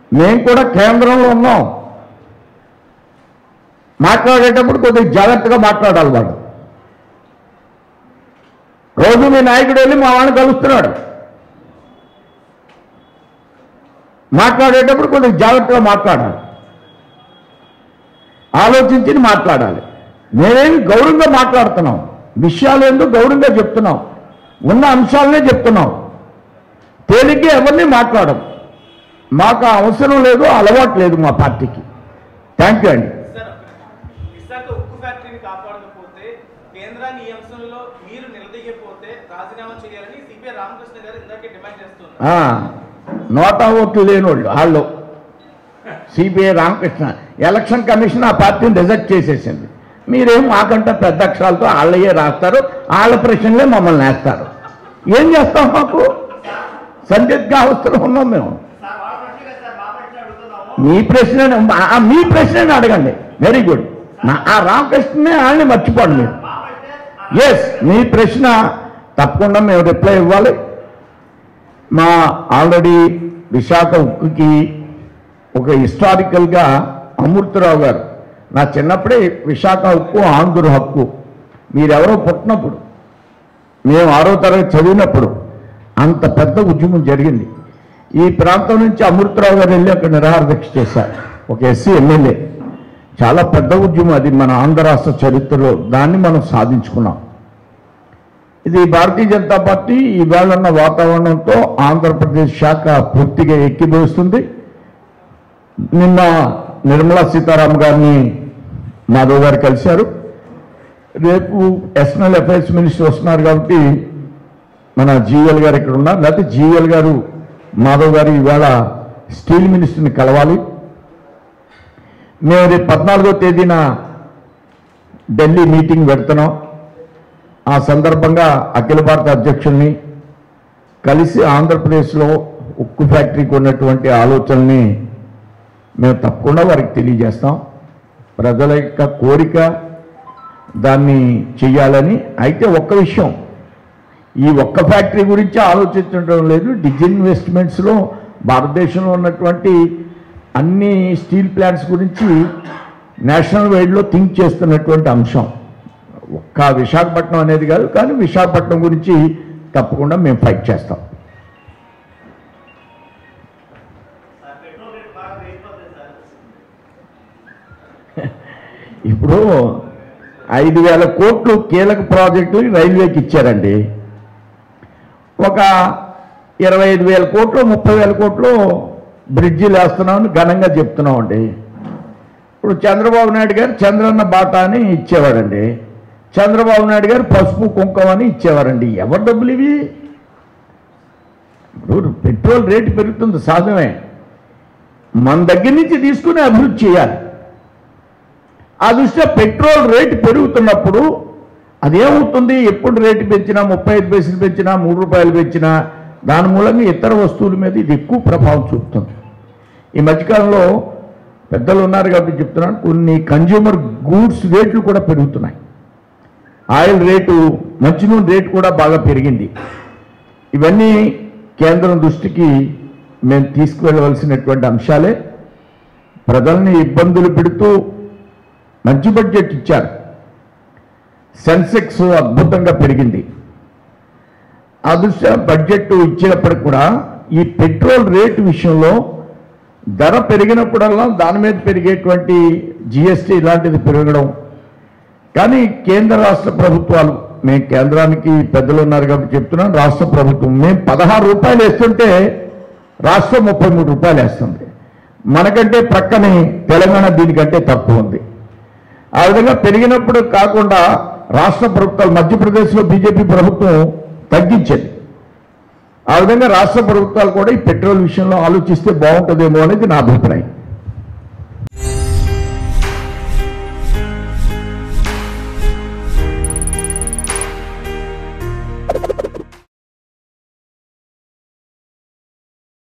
మేము కూడా కేంద్రంలో ఉన్నాం మాట్లాడేటప్పుడు కొద్దిగా జాగ్రత్తగా మాట్లాడాలి వాడు రోజు మీ నాయకుడు వెళ్ళి మా వాడిని కలుస్తున్నాడు మాట్లాడేటప్పుడు కొద్దిగా జాగ్రత్తగా మాట్లాడాలి ఆలోచించి మాట్లాడాలి నేనేమి గౌరవంగా మాట్లాడుతున్నాం విషయాలు ఏందో గౌరవంగా చెప్తున్నాం ఉన్న అంశాలనే చెప్తున్నాం తేలిగ్గా ఎవరిని మాట్లాడం మాకు ఆ అవసరం లేదు ఆ అలవాటు లేదు మా పార్టీకి థ్యాంక్ యూ అండి సార్ విశాఖ ఉక్కు ఫ్యాక్టరీని కాపాడకపోతే కేంద్రాన్ని ఈ అంశంలో మీరు నిలదీయకపోతే రాజీనామా చేయాలని సిపిఐ రామకృష్ణ గారు ఇందాకే డిమాండ్ చేస్తున్నారు ఆ, నోటా ఓట్లు లేని వాళ్ళు వాళ్ళు సిపిఐ రామకృష్ణ ఎలక్షన్ కమిషన్ ఆ పార్టీని రిజెక్ట్ చేసేసింది మీరేం మాకంటే పెద్ద అక్షరాలతో వాళ్ళయే రాస్తారు వాళ్ళ ప్రశ్నలే మమ్మల్ని వేస్తారు ఏం చేస్తాం మాకు సందిగ్ధ అవస్థలో ఉన్నాం మేము మీ ప్రశ్న మీ ప్రశ్న అడగండి వెరీ గుడ్ ఆ రామకృష్ణనే వాళ్ళని మర్చిపోండి మీరు ఎస్ మీ ప్రశ్న తప్పకుండా మేము రిప్లై ఇవ్వాలి మా ఆల్రెడీ విశాఖ ఉక్కుకి ఒక హిస్టారికల్గా అమృతరావు గారు నా చిన్నప్పుడే విశాఖ ఉక్కు ఆంధ్ర హక్కు మీరెవరో పుట్టినప్పుడు మేము ఆరో తరగతి చదివినప్పుడు అంత పెద్ద ఉద్యమం జరిగింది ఈ ప్రాంతం నుంచి అమృతరావు గారు వెళ్ళి అక్కడ నిరాహార దీక్ష చేశారు ఒక ఎస్సీ ఎమ్మెల్యే చాలా పెద్ద ఉద్యమం అది మన ఆంధ్ర రాష్ట్ర చరిత్రలో దాన్ని మనం సాధించుకున్నాం ఇది భారతీయ జనతా పార్టీ ఈవేళ ఉన్న వాతావరణంతో ఆంధ్రప్రదేశ్ శాఖ పూర్తిగా ఎక్కిపోస్తుంది నిన్న నిర్మలా సీతారాం గారిని మాధవ్ గారు కలిశారు రేపు ఎక్స్టర్నల్ అఫైర్స్ మినిస్టర్ వస్తున్నారు కాబట్టి మన జీవల్ గారు ఇక్కడ ఉన్నారు లేకపోతే జీవల్ గారు మాధవ్ గారు ఇవాళ స్టీల్ మినిస్టర్ని కలవాలి మేము రేపు పద్నాలుగో తేదీన ఢిల్లీ మీటింగ్ పెడుతున్నాం ఆ సందర్భంగా అఖిల భారత అధ్యక్షుల్ని కలిసి ఆంధ్రప్రదేశ్లో ఉక్కు ఫ్యాక్టరీకి ఉన్నటువంటి ఆలోచనల్ని మేము తప్పకుండా వారికి తెలియజేస్తాం ప్రజల యొక్క కోరిక దాన్ని చెయ్యాలని అయితే ఒక్క విషయం ఈ ఒక్క ఫ్యాక్టరీ గురించి ఆలోచించడం లేదు డిజిన్వెస్ట్మెంట్స్లో భారతదేశంలో ఉన్నటువంటి అన్ని స్టీల్ ప్లాంట్స్ గురించి నేషనల్ వైడ్లో థింక్ చేస్తున్నటువంటి అంశం ఒక్క విశాఖపట్నం అనేది కాదు కానీ విశాఖపట్నం గురించి తప్పకుండా మేము ఫైట్ చేస్తాం ఇప్పుడు ఐదు వేల కోట్లు కీలక ప్రాజెక్టులు రైల్వేకి ఇచ్చారండి ఒక ఇరవై ఐదు వేల కోట్లు ముప్పై వేల కోట్లు బ్రిడ్జిలు వేస్తున్నామని ఘనంగా చెప్తున్నామండి ఇప్పుడు చంద్రబాబు నాయుడు గారు చంద్రన్న బాట అని ఇచ్చేవాడండి చంద్రబాబు నాయుడు గారు పసుపు కుంకుమ అని ఇచ్చేవారండి ఎవరి డబ్బులు ఇవి ఇప్పుడు పెట్రోల్ రేటు పెరుగుతుంది సహజమే మన దగ్గర నుంచి తీసుకుని అభివృద్ధి చేయాలి ఆ దృష్ట్యా పెట్రోల్ రేటు పెరుగుతున్నప్పుడు అదేమవుతుంది ఎప్పుడు రేటు పెంచినా ముప్పై ఐదు పైసలు పెంచినా మూడు రూపాయలు పెంచినా దాని మూలంగా ఇతర వస్తువుల మీద ఇది ఎక్కువ ప్రభావం చూపుతుంది ఈ మధ్యకాలంలో పెద్దలు ఉన్నారు కాబట్టి చెప్తున్నాను కొన్ని కన్జ్యూమర్ గూడ్స్ రేట్లు కూడా పెరుగుతున్నాయి ఆయిల్ రేటు మంచినూనె రేటు కూడా బాగా పెరిగింది ఇవన్నీ కేంద్రం దృష్టికి మేము తీసుకువెళ్ళవలసినటువంటి అంశాలే ప్రజల్ని ఇబ్బందులు పెడుతూ మంచి బడ్జెట్ ఇచ్చారు సెన్సెక్స్ అద్భుతంగా పెరిగింది ఆ దృష్ట్యా బడ్జెట్ ఇచ్చినప్పటికి కూడా ఈ పెట్రోల్ రేటు విషయంలో ధర పెరిగినప్పుడల్లా దాని మీద పెరిగేటువంటి జిఎస్టీ ఇలాంటిది పెరగడం కానీ కేంద్ర రాష్ట్ర ప్రభుత్వాలు మేము కేంద్రానికి పెద్దలు ఉన్నారు కాబట్టి చెప్తున్నాం రాష్ట్ర ప్రభుత్వం మేము పదహారు రూపాయలు వేస్తుంటే రాష్ట్రం ముప్పై మూడు రూపాయలు వేస్తుంది మనకంటే ప్రక్కనే తెలంగాణ దీనికంటే తక్కువ ఉంది ఆ విధంగా పెరిగినప్పుడు కాకుండా రాష్ట్ర ప్రభుత్వాలు మధ్యప్రదేశ్లో బీజేపీ ప్రభుత్వం తగ్గించింది ఆ విధంగా రాష్ట్ర ప్రభుత్వాలు కూడా ఈ పెట్రోల్ విషయంలో ఆలోచిస్తే బాగుంటుందేమో అనేది నా అభిప్రాయం